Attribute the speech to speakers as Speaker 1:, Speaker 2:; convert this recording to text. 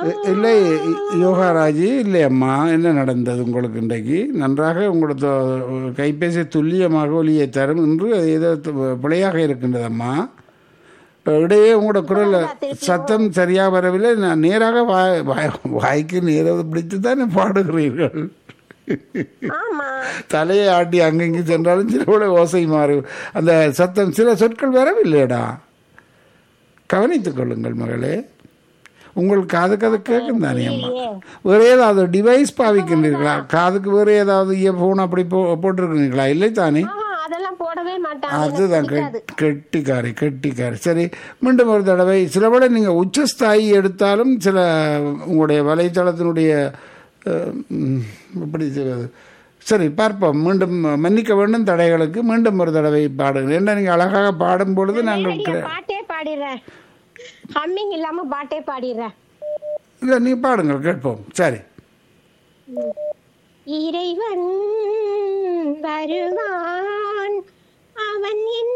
Speaker 1: இ- இல்லை இ- யோகாராஜி இல்லை அம்மா என்ன நடந்தது உங்களுக்கு இன்றைக்கு நன்றாக உங்களோட தொ- கைபேசி துல்லியமாக ஒலியை தரும் இன்று அது ஏதோ து- பிழையாக இருக்கின்றது அம்மா இடையே உங்களோட குரல் சத்தம் சரியாக வரவில்லை நான் நேராக வாய் வாய்- வாய்க்கு நேராக பிடித்து தானே பாடுகிறீர்கள்
Speaker 2: ஆமா
Speaker 1: தலையை ஆட்டி அங்கங்கே சென்றாலும் சில கூட ஓசை மாறி அந்த சத்தம் சில சொற்கள் வரவில்லையடா கவனித்துக் கொள்ளுங்கள் மகளே உங்கள் காதுக்கு அது கேட்கும் தானே அம்மா வேறு ஏதாவது டிவைஸ் பாவிக்கின்றீர்களா காதுக்கு வேறு ஏதாவது இயர்ஃபோன் அப்படி போ போட்டிருக்கிறீங்களா இல்லை தானே
Speaker 2: ஆஹா, அதெல்லாம் போடவே மாட்டாங்க
Speaker 1: அதுதான் கெட்- கெட்டிக்காரி கெட்டிக்காரி சரி மீண்டும் ஒரு தடவை சில விட நீங்கள் உச்சஸ்தாயி எடுத்தாலும் சில உங்களுடைய வலைத்தளத்தினுடைய அஹ், ம், எப்படி சொல்வது சரி பார்ப்போம் மீண்டும் மன்னிக்க வேண்டும் தடைகளுக்கு மீண்டும் ஒரு தடவை பாடுங்கள் என்ன நீங்கள் அழகாக பாடும் பொழுது நாங்கள்
Speaker 2: நேரடியா பாட்டே பாடிடுறேன் ஹம்மிங் இல்லாம பாட்டே பாடிடுறேன்
Speaker 1: இல்லை நீ பாடுங்கள் கேட்போம் சரி
Speaker 2: இறைவன் வருவான் அவன் என்